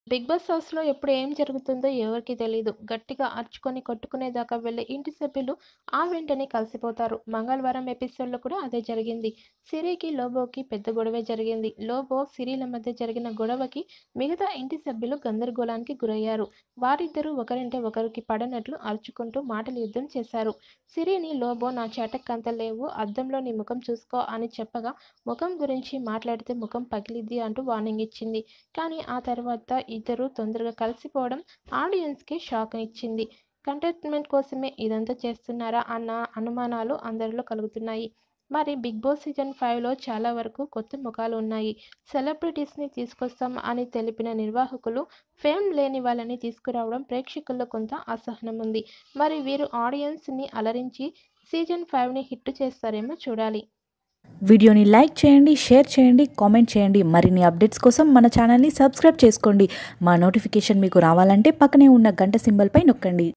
big boss హౌస్లో ఎప్పుడు ఏం జరుగుతుందో ఎవరికీ తెలీదు గట్టిగా అరుచుకొని కొట్టుకునేదాకా వెళ్ళే ఇంటి సభ్యులు ఆ వెంటనే కలిసిపోతారు మంగళవారం ఎపిసోడ్లో కూడా అదే జరిగింది సిరికి లోబోకి పెద్ద గొడవే జరిగింది లోబో సిరిల మధ్య జరిగిన గొడవకి మిగతా ఇంటి సభ్యులు గందరగోళానికి గురయ్యారు వారిద్దరూ ఒకరంటే ఒకరికి పడనట్లు అరుచుకుంటూ మాటల యుద్ధం చేశారు సిరిని లోబో నా చేటక్కంత లేవు అద్దంలో నీ ముఖం చూసుకో అని చెప్పగా ముఖం గురించి మాట్లాడితే ముఖం పగిలిద్ది అంటూ వార్నింగ్ ఇచ్చింది కానీ ఆ తర్వాత ఇద్దరు తొందరగా కలిసిపోవడం ఆడియన్స్కి షాక్ ఇచ్చింది కంటెంట్మెంట్ కోసమే ఇదంతా చేస్తున్నారా అన్న అనుమానాలు అందరిలో కలుగుతున్నాయి మరి బిగ్ బాస్ సీజన్ ఫైవ్లో చాలా వరకు కొత్త ముఖాలు ఉన్నాయి సెలబ్రిటీస్ని తీసుకొస్తాం అని తెలిపిన నిర్వాహకులు ఫేమ్ లేని వాళ్ళని తీసుకురావడం ప్రేక్షకుల్లో కొంత అసహనం ఉంది మరి వీరు ఆడియన్స్ని అలరించి సీజన్ ఫైవ్ని హిట్ చేస్తారేమో చూడాలి వీడియోని లైక్ చేయండి షేర్ చేయండి కామెంట్ చేయండి మరిన్ని అప్డేట్స్ కోసం మన ఛానల్ని సబ్స్క్రైబ్ చేసుకోండి మా నోటిఫికేషన్ మీకు రావాలంటే పక్కనే ఉన్న గంట సింబల్పై నొక్కండి